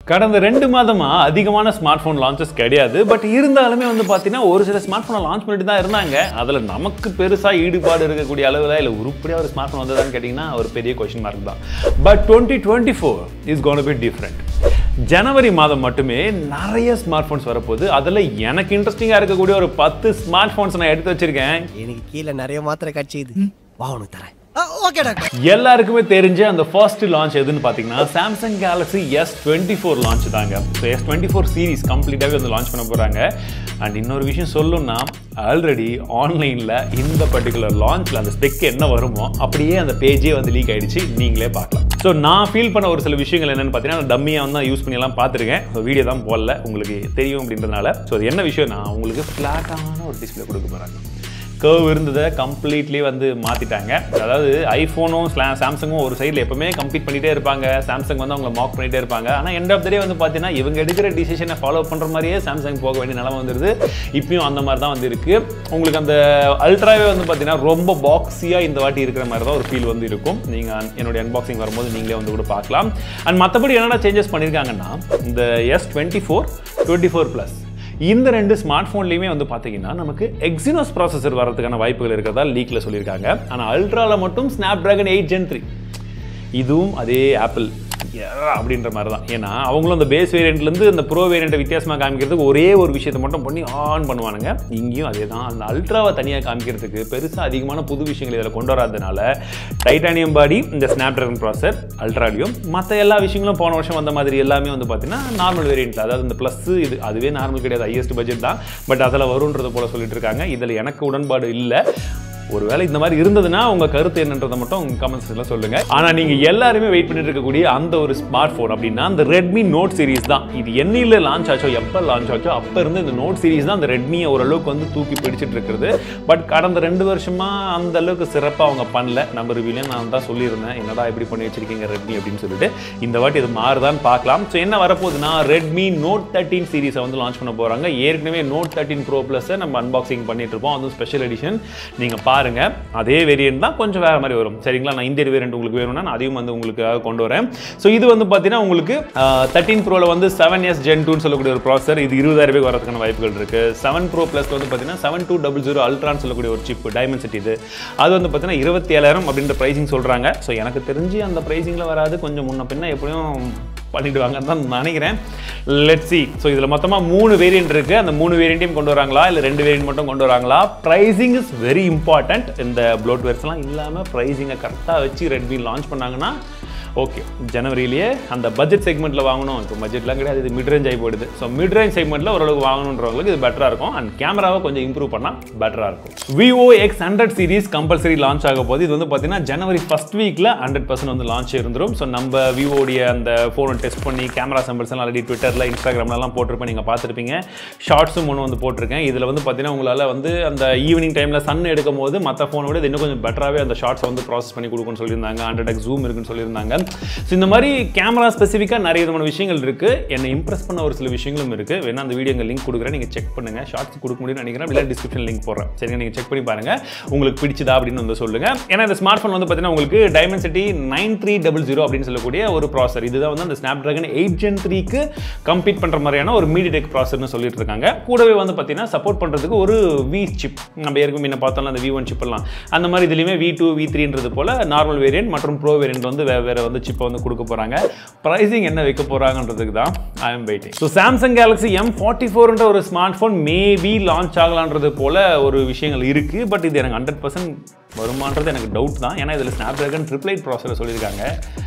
கடந்த ரெண்டு மாதமா அதிகமான ஸ்மார்ட் ஃபோன் லான்ச்சஸ் கிடையாது பட் இருந்தாலுமே வந்து பார்த்தீங்கன்னா ஒரு சில ஸ்மார்ட் ஃபோனை லான்ச் பண்ணிட்டு தான் இருந்தாங்க அதில் நமக்கு பெருசாக ஈடுபாடு இருக்கக்கூடிய அளவில் இல்லை உருப்படியாக ஒரு ஸ்மார்ட் ஃபோன் வந்ததான்னு கேட்டிங்கன்னா ஒரு பெரிய கொஷின் மார்க் தான் but twenty twenty four is gonna be different ஜனவரி மாதம் மட்டுமே நிறைய ஸ்மார்ட் ஃபோன்ஸ் வரப்போகுது அதில் எனக்கு இன்ட்ரெஸ்டிங்காக இருக்கக்கூடிய ஒரு பத்து ஸ்மார்ட் ஃபோன்ஸ் நான் எடுத்து வச்சிருக்கேன் எனக்கு கீழே நிறைய மாத்திரை கட்சிது வா உனக்கு தரேன் ஓகே டாக்டர் எல்லாருக்குமே தெரிஞ்ச அந்த ஃபர்ஸ்ட் லான்ச் எதுன்னு பார்த்தீங்கன்னா Samsung Galaxy S twenty four launch தாங்க so S twenty four series கம்ப்ளீட்டாகவே வந்து லான்ச் பண்ண போகிறாங்க அண்ட் இன்னொரு விஷயம் சொல்லணும்னா ஆல்ரெடி ஆன்லைனில் இந்த பர்டிகுலர் லான்ச்சில் அந்த ஸ்பெக் என்ன வருமோ அப்படியே அந்த பேஜே வந்து லீக் ஆயிடுச்சு நீங்களே பார்க்கலாம் ஸோ நான் ஃபீல் பண்ண ஒரு சில விஷயங்கள் என்னென்னு பார்த்தீங்கன்னா அந்த டம்மியாக வந்து யூஸ் பண்ணி எல்லாம் பார்த்துருக்கேன் ஸோ வீடியோ தான் போடல உங்களுக்கு தெரியும் அப்படின்றதுனால ஸோ அது என்ன விஷயம்னா உங்களுக்கு ஃப்ளாட்டான ஒரு டிஸ்பிளே கொடுக்க போகிறாங்க கர்வ் இருந்ததை கம்ப்ளீட்லி வந்து மாற்றிட்டாங்க அதாவது ஐஃபோனும் சாம்சங்கும் ஒரு சைடில் எப்பவுமே கம்ப்ளீட் பண்ணிகிட்டே இருப்பாங்க சாம்சங் வந்து அவங்கள மாக் பண்ணிகிட்டே இருப்பாங்க ஆனால் எண்ட் ஆஃப் த டே வந்து பார்த்தீங்கன்னா இவங்க எடுக்கிற டிசிஷனை ஃபாலோ பண்ணுற மாதிரியே சாம்சங் போக வேண்டிய நிலமை வந்துருது இப்பயும் அந்த மாதிரி தான் வந்து இருக்குது உங்களுக்கு அந்த அல்ட்ராவே வந்து பார்த்தீங்கன்னா ரொம்ப பாக்ஸியாக இந்த வாட்டி இருக்கிற மாதிரி தான் ஒரு ஃபீல் வந்து இருக்கும் நீங்கள் என்னுடைய அன்பாக்சிங் வரும்போது நீங்களே வந்து கூட பார்க்கலாம் அண்ட் மற்றபடி என்னென்ன சேஞ்சஸ் பண்ணியிருக்காங்கன்னா இந்த S twenty four twenty four plus இந்த ரெண்டு ஸ்மார்ட் ஃபோன்லையுமே வந்து பார்த்தீங்கன்னா நமக்கு எக்ஸினோஸ் ப்ராசஸர் வரதுக்கான வாய்ப்புகள் இருக்கிறதா லீக்ல சொல்லியிருக்காங்க ஆனால் அல்ட்ராவில் மட்டும் Snapdragon eight gen three இதுவும் அதே ஆப்பிள் அப்படின்ற மாதிரி தான் ஏன்னா அவங்களும் அந்த பேஸ் வேரியண்ட்லேருந்து அந்த ப்ரோ வேரியண்ட்டை வித்தியாசமாக காமிக்கிறதுக்கு ஒரே ஒரு விஷயத்தை மட்டும் பண்ணி ஆன் பண்ணுவானுங்க இங்கேயும் அதே தான் அந்த அல்ட்ராவை தனியாக காமிக்கிறதுக்கு பெருசாக அதிகமான புது விஷயங்கள் இதில் கொண்டு வராதனால டைட்டானியம் பாடி இந்த ஸ்னாப் ட்ராகன் ப்ராசர் அல்ட்ராலையும் மற்ற எல்லா விஷயங்களும் போன வருஷம் வந்த மாதிரி எல்லாமே வந்து பார்த்தீங்கன்னா நார்மல் வேரியண்ட்டில் அதாவது இந்த ப்ளஸ் இது அதுவே நார்மல் கிடையாது ஹையஸ்ட் பட்ஜெட் தான் பட் அதில் வரும்ன்றதை போல சொல்லிட்டு இருக்காங்க இதில் எனக்கு உடன்பாடு இல்லை ஒருவேளை இந்த மாதிரி இருந்ததுன்னா உங்க கருத்து என்னன்றதை மட்டும் உங்க கமெண்ட்ஸ்ல சொல்லுங்க ஆனா நீங்க எல்லாருமே வெயிட் பண்ணிட்டு இருக்கக்கூடிய அந்த ஒரு ஸ்மார்ட் போன் அப்படின்னா அந்த ரெட்மி நோட் சீரிஸ் தான் இது என்னையில லான்ச் ஆச்சோ எப்போ லான்ச் ஆச்சோ அப்ப இருந்து இந்த நோட் சீரிஸ் தான் அந்த ரெட்மியை ஓரளவுக்கு வந்து தூக்கி பிடிச்சிட்டு இருக்கிறது பட் கடந்த ரெண்டு வருஷமா அந்த அளவுக்கு சிறப்பாக அவங்க பண்ணல நம்ம ரிவியூல நான் தான் சொல்லியிருந்தேன் என்னடா இப்படி பண்ணி வச்சிருக்கீங்க ரெட்மி அப்படின்னு சொல்லிட்டு இந்த வாட்டி இது மாறுதான்னு பார்க்கலாம் ஸோ என்ன வரப்போகுதுன்னா ரெட்மி நோட் தேர்ட்டின் சீரிஸை வந்து லான்ச் பண்ண போறாங்க ஏற்கனவே நோட் தேர்ட்டின் ப்ரோ ப்ளஸை நம்ம அன்பாக்சிங் பண்ணிட்டு இருப்போம் அதுவும் ஸ்பெஷல் எடிஷன் நீங்க பாருங்க அதே வேரியன்ட் தான் கொஞ்சம் வேற மாதிரி வரும் சரிங்களா நான் இந்தியன் வேரியன்ட் உங்களுக்கு வேணும்னா நான் அதையும் வந்து உங்களுக்காக கொண்டு வரேன் ஸோ இது வந்து பார்த்தீங்கன்னா உங்களுக்கு தேர்ட்டின் ப்ரோவில் வந்து செவன் எஸ் ஜென் டூன்னு சொல்லக்கூடிய ஒரு ப்ராசர் இது இருபதாயிரம் ரூபாய்க்கு வரதுக்கான வாய்ப்புகள் இருக்கு செவன் ப்ரோ ப்ளஸ் வந்து பார்த்தீங்கன்னா செவன் டூ டபுள் ஜீரோ அல்ட்ரான்னு சொல்லக்கூடிய ஒரு சிப் டைமண்ட் செட் இது அது வந்து பார்த்தீங்கன்னா இருபத்தி ஏழாயிரம் அப்படின்ற ப்ரைசிங் சொல்கிறாங்க ஸோ எனக்கு தெரிஞ்சு அந்த ப்ரைசிங்கில் வராது கொஞ்சம் முன்ன பின்ன எப்படியும் பண்ணிடுவாங்கன்னு தான் நினைக்கிறேன் லெட் சி ஸோ இதில் மொத்தமாக மூணு வேரியன்ட் இருக்குது அந்த மூணு வேரியண்ட்டையும் கொண்டு வராங்களா இல்லை ரெண்டு வேரியன்ட் மட்டும் கொண்டு வராங்களா ப்ரைசிங் இஸ் வெரி இம்பார்ட்டன்ட் இந்த ப்ளோட்வேர்ஸ்லாம் இல்லாமல் ப்ரைஸிங்கை கரெக்டாக வச்சு ரெட்மி லான்ச் பண்ணாங்கன்னா ஓகே ஜனவரியிலேயே அந்த பட்ஜெட் செக்மெண்ட்டில் வாங்கணும் இப்போ பட்ஜெட்லாம் கிடையாது இது மிட் ரேஞ்ச் ஆகி போயிடுது ஸோ மிட் ரேஞ்ச் செக்மெண்ட்டில் ஓரளவுக்கு வாங்கணுன்றவங்களுக்கு இது பெட்டராக இருக்கும் அண்ட் கேமராவை கொஞ்சம் இம்ப்ரூவ் பண்ணால் பெட்டராக இருக்கும் Vivo X hundred series compulsory launch ஆக போது இது வந்து பார்த்தீங்கன்னா ஜனவரி ஃபஸ்ட் வீக்கில் ஹண்ட்ரட் பர்சன்ட் வந்து லான்ச் இருந்துரும் ஸோ நம்ம விவோடைய அந்த ஃபோனை டெஸ்ட் பண்ணி கேமரா சாம்பிள்ஸ் எல்லாம் ஆல்ரெடி ட்விட்டரில் இன்ஸ்டாகிராம்லாம் போட்டிருப்பேன் நீங்கள் பார்த்துருப்பீங்க ஷார்ட்ஸும் ஒன்று வந்து போட்டிருக்கேன் இதில் வந்து பார்த்தீங்கன்னா உங்களால் வந்து அந்த ஈவினிங் டைமில் சன் எடுக்கும் போது மற்ற ஃபோனை விட இது இன்னும் கொஞ்சம் பெட்டராகவே அந்த ஷார்ட்ஸ் வந்து ப்ராசஸ் பண்ணி கொடுக்குன்னு சொல்லியிருந்தாங்க ஹண்ட்ரட் எக்ஸ் ஜூம் இருக்குன்னு சொல்லியிருந்தாங்க ஸோ இந்த மாதிரி கேமரா ஸ்பெசிஃபிக்காக நிறைய விதமான விஷயங்கள் இருக்குது என்னை இம்ப்ரெஸ் பண்ண ஒரு சில விஷயங்களும் இருக்குது வேணா அந்த வீடியோ லிங்க் கொடுக்குறேன் நீங்கள் செக் பண்ணுங்க ஷார்ட்ஸ் கொடுக்க முடியும்னு நினைக்கிறேன் இல்லை டிஸ்கிரிப்ஷன் லிங்க் போடுறேன் சரிங்க நீங்கள் செக் பண்ணி பாருங்க உங்களுக்கு பிடிச்சதா அப்படின்னு வந்து சொல்லுங்க ஏன்னா இந்த ஸ்மார்ட் ஃபோன் வந்து பார்த்தீங்கன்னா உங்களுக்கு Dimensity nine three double zero அப்படின்னு சொல்லக்கூடிய ஒரு ப்ராசர் இதுதான் வந்து அந்த ஸ்னாப் ட்ராகன் எயிட் ஜென் த்ரீக்கு கம்பீட் பண்ணுற மாதிரியான ஒரு மீடியடெக் ப்ராசர்னு சொல்லிட்டு இருக்காங்க கூடவே வந்து பார்த்தீங்கன்னா சப்போர்ட் பண்ணுறதுக்கு ஒரு வி சிப் நம்ம ஏற்கனவே என்ன பார்த்தோம்ல அந்த வி ஒன் சிப் எல்லாம் அந்த மாதிரி இதுலையுமே வி டூ வி த்ரீன்றது போல நார்மல் வேரியன்ட் மற்றும் ப்ரோ வேரியன்ட் வந்து வேறு வேறு வந்து சிப்பை வந்து கொடுக்க போகிறாங்க ப்ரைஸிங் என்ன வைக்க போகிறாங்கன்றதுக்கு தான் I am waiting so Samsung Galaxy M forty ஃபோர்ன்ற ஒரு ஸ்மார்ட் ஃபோன் மேபி லான்ச் ஆகலான்றது போல ஒரு விஷயங்கள் இருக்குது பட் இது எனக்கு ஹண்ட்ரட் பர்சன்ட் வருமானது எனக்கு டவுட் தான் ஏன்னா இதில் ஸ்னாப் ட்ராகன் ட்ரிபிள் எயிட் ப்ராசர் சொல்லியிருக்காங்க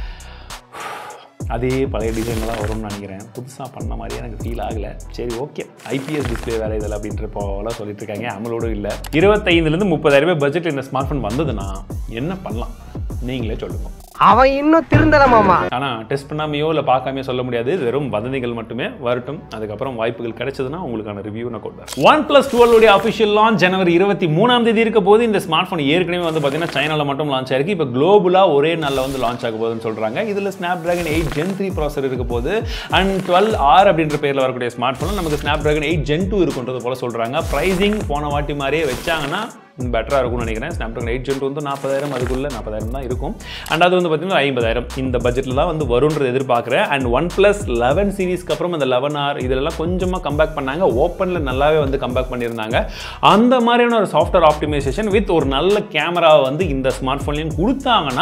அதே பழைய டிசைன்லாம் வரும்னு நினைக்கிறேன் புதுசாக பண்ண மாதிரி எனக்கு ஃபீல் ஆகலை சரி ஓகே ஐபிஎஸ் டிஸ்பிளே வேறு இதில் அப்படின்ற போல சொல்லிட்டு இருக்காங்க அமலோடு இல்லை இருபத்தைந்துலேருந்து முப்பதாயிரம் ரூபாய் பட்ஜெட் இந்த ஸ்மார்ட் ஃபோன் வந்ததுன்னா என்ன பண்ணலாம் நீங்களே சொல்லுங்க அவன் இன்னும் திருந்தல மாமா ஆனால் டெஸ்ட் பண்ணாமையோ இல்லை பார்க்காமையோ சொல்ல முடியாது இது வெறும் வதந்திகள் மட்டுமே வரட்டும் அதுக்கப்புறம் வாய்ப்புகள் கிடைச்சதுன்னா உங்களுக்கான ரிவ்யூ நான் கொடுப்பேன் ஒன் பிளஸ் டுவெல்லுடைய அஃபிஷியல் லான்ச் ஜனவரி இருபத்தி மூணாம் தேதி இருக்க போது இந்த ஸ்மார்ட் ஃபோன் ஏற்கனவே வந்து பார்த்தீங்கன்னா சைனாவில் மட்டும் லான்ச் ஆயிருக்கு இப்போ குளோபலாக ஒரே நாளில் வந்து லான்ச் ஆக போகுதுன்னு சொல்கிறாங்க இதில் Snapdragon eight gen three processor இருக்க போது அண்ட் டுவெல் ஆர் அப்படின்ற பேரில் வரக்கூடிய ஸ்மார்ட் ஃபோனில் நமக்கு Snapdragon eight gen two இருக்குன்றது போல சொல்கிறாங்க ப்ரைசிங் போன வாட்டி மாதிரியே வச்சாங்கன்னா பெட்டராக இருக்கும்னு நினைக்கிறேன் ஸ்னாப் ட்ராகன் எயிட் ஜென் வந்து நாற்பதாயிரம் அதுக்குள்ளே நாற்பதாயிரம் தான் இருக்கும் அண்ட் அது வந்து பார்த்தீங்கன்னா ஐம்பதாயிரம் இந்த பட்ஜெட்டில் தான் வந்து வரும்ன்றது எதிர்பார்க்குறேன் அண்ட் ஒன் ப்ளஸ் லெவன் சீரிஸ்க்கு அப்புறம் அந்த லெவன் ஆர் இதெல்லாம் கொஞ்சமாக கம்பேக் பண்ணாங்க ஓப்பனில் நல்லாவே வந்து கம்பேக் பண்ணியிருந்தாங்க அந்த மாதிரியான ஒரு சாஃப்ட்வேர் ஆப்டிமைசேஷன் வித் ஒரு நல்ல கேமராவை வந்து இந்த ஸ்மார்ட் ஃபோன்லேயும் கொடுத்தாங்கன்னா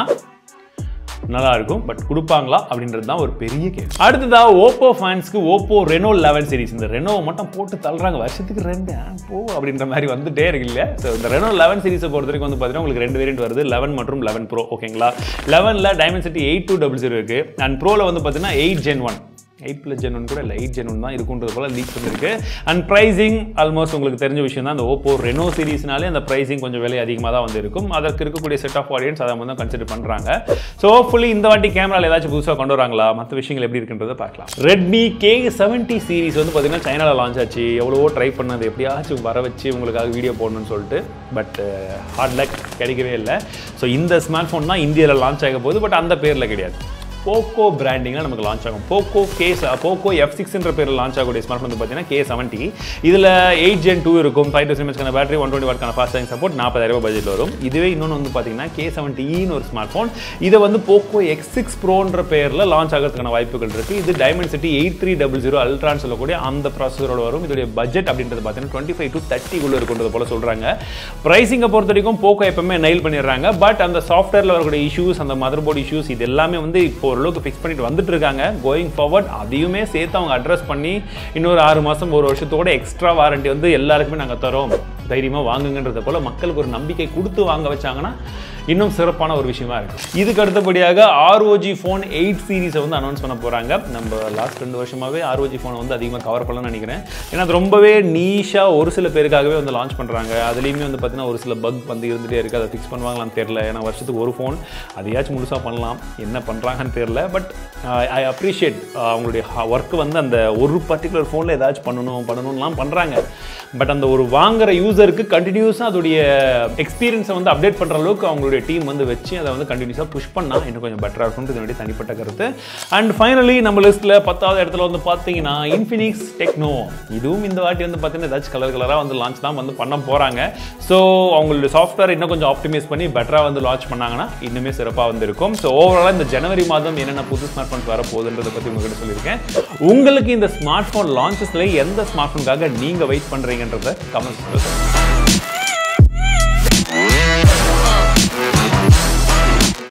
நல்லா இருக்கும் பட் கொடுப்பாங்களா அப்படின்றது தான் ஒரு பெரிய கேள்வி அடுத்ததா ஓப்போ ஃபேன்ஸ்க்கு ஓப்போ ரெனோ லெவன் சீரிஸ் இந்த ரெனோ மட்டும் போட்டு தள்ளுறாங்க வருஷத்துக்கு ரெண்டு ஆ, போ அப்படின்ற மாதிரி வந்துட்டே இருக்கு இல்லையா ஸோ இந்த ரெனோ லெவன் சீரிஸை பொறுத்த வரைக்கும் வந்து பார்த்தீங்கன்னா உங்களுக்கு ரெண்டு வேரியன்ட் வருது லெவன் மற்றும் லெவன் ப்ரோ ஓகேங்களா லெவனில் Dimensity eight two double zero இருக்குது அண்ட் ப்ரோவில் வந்து பார்த்தீங்கன்னா eight gen one eight plus gen one கூட இல்லை எயிட் ஜென் ஒன் தான் இருக்குன்றது போல லீக் பண்ணிருக்கு அண்ட் ப்ரைசிங் ஆல்மோஸ்ட் உங்களுக்கு தெரிஞ்ச விஷயம் தான் அந்த ஓப்போ ரெனோ சீரிஸ்னாலே அந்த ப்ரைசிங் கொஞ்சம் விலை அதிகமாக தான் வந்து இருக்கும் அதற்கு இருக்கக்கூடிய செட் ஆஃப் ஆடியன்ஸ் அதை வந்து கன்சிடர் பண்ணுறாங்க ஸோ ஹோப்ஃபுல்லி இந்த வாட்டி கேமராவில் ஏதாச்சும் புதுசாக கொண்டு வராங்களா மற்ற விஷயங்கள் எப்படி இருக்குன்றதை பார்க்கலாம் ரெட்மி கே செவன்ட்டி சீரிஸ் வந்து பார்த்தீங்கன்னா சைனாவில் லான்ச் ஆச்சு எவ்வளவோ ட்ரை பண்ணது எப்படியாச்சும் வர வச்சு உங்களுக்காக வீடியோ போடணும்னு சொல்லிட்டு பட் ஹார்ட் லக் கிடைக்கவே இல்லை ஸோ இந்த ஸ்மார்ட் ஃபோன் தான் இந்தியாவில் லான்ச் ஆக போகுது பட் அந்த பேரில் கிடையாது போக்கோ பிராண்டிங்கில் நமக்கு லான்ச் ஆகும் போக்கோ கே போக்கோ எஃப் சிக்ஸ்ன்ற பேரில் லான்ச் ஆகக்கூடிய ஸ்மார்ட் ஃபோன் வந்து பார்த்தீங்கன்னா கே செவன்ட்டி இதில் எயிட் ஜென் டூ இருக்கும் ஃபைவ் தௌசண்ட் எம்எஸ்க்கான பேட்டரி ஒன் டுவெண்ட்டி வாட்க்கான ஃபாஸ்ட் சார்ஜிங் சப்போர்ட் நாற்பதாயிரம் பட்ஜெட் வரும் இதுவே இன்னொன்று வந்து பார்த்தீங்கன்னா கே செவன்ட்டின்னு ஒரு ஸ்மார்ட் ஃபோன் இதை வந்து போக்கோ எக்ஸ் சிக்ஸ் ப்ரோன்ற பேரில் லான்ச் ஆகிறதுக்கான வாய்ப்புகள் இருக்குது இது Dimensity eight three double zero அல்ட்ரான்னு சொல்லக்கூடிய அந்த ப்ராசஸரோட வரும் இதோடைய பட்ஜெட் அப்படின்றது பார்த்தீங்கன்னா டுவெண்ட்டி ஃபைவ் டு தேர்ட்டிக்குள்ளே இருக்குன்றது போல சொல்கிறாங்க ப்ரைஸிங்கை பொறுத்த வரைக்கும் போக்கோ எப்பவுமே நெயில் பண்ணிடுறாங்க பட் அந்த சாஃப்ட்வேரில் வரக்கூடிய இஷ்யூஸ் அந்த மதர் போர்டு இஷ்யூஸ் இது எல்லாமே வந்து இப்போ ஓரளவுக்கு ஃபிக்ஸ் பண்ணிட்டு வந்துட்டு இருக்காங்க கோயிங் ஃபார்வர்ட் அதையுமே சேர்த்து அவங்க அட்ரஸ் பண்ணி இன்னொரு ஆறு மாதம் ஒரு வருஷத்தோட எக்ஸ்ட்ரா வாரண்டி வந்து எல்லாருக்குமே நாங்கள் தரோம் தைரியமாக வாங்குங்கன்றத போல மக்களுக்கு ஒரு நம்பிக்கை கொடுத்து வாங்க வச்சாங்கன்னா இன்னும் சிறப்பான ஒரு விஷயமா இருக்கு இதுக்கு அடுத்தபடியாக ஆர்ஓஜி ஃபோன் எயிட் சீரிஸை வந்து அனௌன்ஸ் பண்ண போகிறாங்க நம்ம லாஸ்ட் ரெண்டு வருஷமாகவே ஆர்ஓஜி ஃபோனை வந்து அதிகமாக கவர் பண்ணலாம்னு நினைக்கிறேன் ஏன்னா அது ரொம்பவே நீஷாக ஒரு சில பேருக்காகவே வந்து லான்ச் பண்ணுறாங்க அதுலேயுமே வந்து பார்த்தீங்கன்னா ஒரு சில பக் வந்து இருந்துகிட்டே இருக்குது அதை ஃபிக்ஸ் பண்ணுவாங்களான்னு தெரில ஏன்னா வருஷத்துக்கு ஒரு ஃபோன் அதையாச்சும் முழுசாக பண்ணலாம் என்ன பண்ணுறாங்கன்னு தெரில பட் ஐ அப்ரிஷியேட் அவங்களுடைய ஒர்க் வந்து அந்த ஒரு பர்டிகுலர் ஃபோனில் ஏதாச்சும் பண்ணணும் பண்ணணும்லாம் பண்ணுறாங்க பட் அந்த ஒரு வாங்குற யூசருக்கு கண்டினியூஸாக அதோடைய எக்ஸ்பீரியன்ஸை வந்து அப்டேட் பண்ணுற அளவுக்கு அவங்களுடைய டீம் வந்து வச்சு அதை வந்து கண்டினியூஸாக புஷ் பண்ணால் இன்னும் கொஞ்சம் பெட்டராக இருக்கும்னு இதனுடைய தனிப்பட்ட கருத்து அண்ட் ஃபைனலி நம்ம லிஸ்ட்டில் பத்தாவது இடத்துல வந்து பார்த்தீங்கன்னா இன்ஃபினிக்ஸ் டெக்னோ இதுவும் இந்த வாட்டி வந்து பார்த்தீங்கன்னா ஏதாச்சும் கலர் கலராக வந்து லான்ச் தான் வந்து பண்ண போகிறாங்க ஸோ அவங்களுடைய சாஃப்ட்வேர் இன்னும் கொஞ்சம் ஆப்டிமைஸ் பண்ணி பெட்டராக வந்து லான்ச் பண்ணாங்கன்னா இன்னுமே சிறப்பாக வந்து இருக்கும் ஸோ ஓவராலாக இந்த ஜனவரி மாதம் என்னென்ன புது ஸ்மார்ட் ஃபோன்ஸ் வர போகுதுன்றதை பற்றி உங்ககிட்ட சொல்லியிருக்கேன் உங்களுக்கு இந்த ஸ்மார்ட் ஃபோன் லான்ச்சஸில் எந்த ஸ்மார்ட் ஃபோனுக்காக நீங்கள் வெயிட் பண்ணுறீங்கன்றத கமெண்ட்ஸ்